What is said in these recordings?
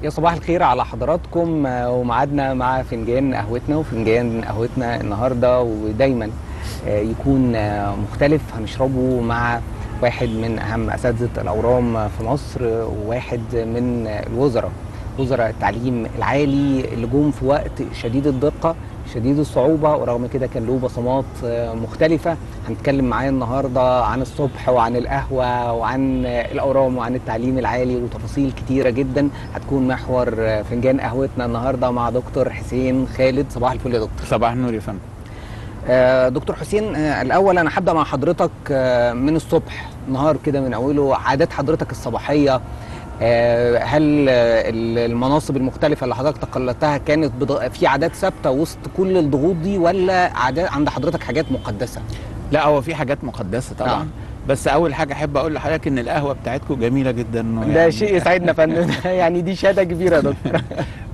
يا صباح الخير على حضراتكم آه، وميعادنا مع فنجان قهوتنا وفنجان قهوتنا النهارده ودايما آه، يكون آه، مختلف هنشربه مع واحد من اهم اساتذه الاورام في مصر وواحد من الوزراء وزراء التعليم العالي اللي جم في وقت شديد الدقه شديد الصعوبه ورغم كده كان له بصمات آه، مختلفه هنتكلم معاه النهارده عن الصبح وعن القهوه وعن آه، الاورام وعن التعليم العالي وتفاصيل كتيره جدا هتكون محور آه، فنجان قهوتنا النهارده مع دكتور حسين خالد صباح الفل يا دكتور صباح النور يا فندم آه، دكتور حسين آه، الاول انا هبدا مع حضرتك آه، من الصبح نهار كده من اوله عادات حضرتك الصباحيه آه، هل آه، المناصب المختلفه اللي حضرتك تقلدتها كانت بض... في عادات ثابته وسط كل الضغوط دي ولا عادات عند حضرتك حاجات مقدسه لا هو في حاجات مقدسه طبعا آه. بس اول حاجه احب اقول لحضرتك ان القهوه بتاعتكم جميله جدا ده شيء يسعدنا يا فندم يعني دي شهاده كبيره يا دكتور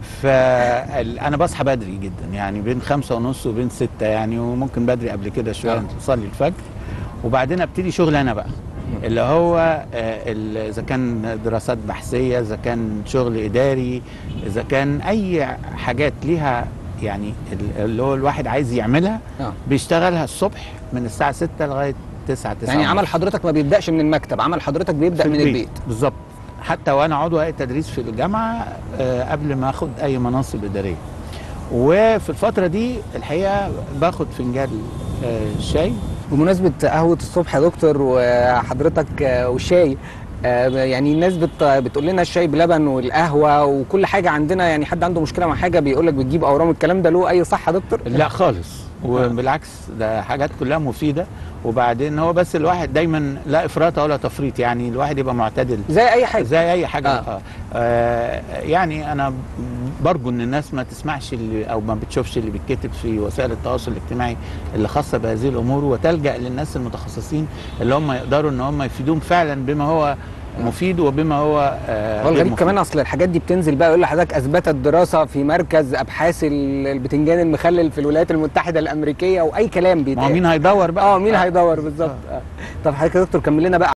فانا بصحى بدري جدا يعني بين خمسة ونص وبين ستة يعني وممكن بدري قبل كده شويه آه. نصلي الفجر وبعدين ابتدي شغل انا بقى اللي هو آه، ال- اذا كان دراسات بحثيه اذا كان شغل اداري اذا كان اي حاجات ليها يعني ال- اللي هو الواحد عايز يعملها آه. بيشتغلها الصبح من الساعه 6 لغايه 9 9 يعني عمل حضرتك ما بيبداش من المكتب عمل حضرتك بيبدا في من البيت بالظبط حتى وانا عضو هيئه تدريس في الجامعه آه، قبل ما اخد اي مناصب اداريه وفي الفتره دي الحقيقه باخد فنجان آه، شاي بمناسبة قهوة الصبح يا دكتور وحضرتك آه، والشاي آه، يعني الناس بت بتقول لنا الشاي بلبن والقهوة وكل حاجة عندنا يعني حد عنده مشكلة مع حاجة بيقول لك بتجيب أورام الكلام ده له أي صحة يا دكتور؟ لا خالص وبالعكس ده حاجات كلها مفيده وبعدين هو بس الواحد دايما لا افراط ولا تفريط يعني الواحد يبقى معتدل زي أي حاجة زي اي حاجه آه. آه. آه يعني انا برجو ان الناس ما تسمعش اللي او ما بتشوفش اللي بيتكتب في وسائل التواصل الاجتماعي اللي خاصه بهذه الامور وتلجا للناس المتخصصين اللي هم يقدروا ان هم يفيدون فعلا بما هو مفيد وبما هو آه هو غير الغريب مفيد. كمان أصل الحاجات دي بتنزل بقى يقول لحضرتك أثبتت دراسة في مركز أبحاث ال- البتنجان المخلل في الولايات المتحدة الأمريكية وأي كلام ما هو بيتقال مين هيدور بقى اه مين هيدور بالظبط آه. طب حضرتك يا دكتور كمل لنا بقى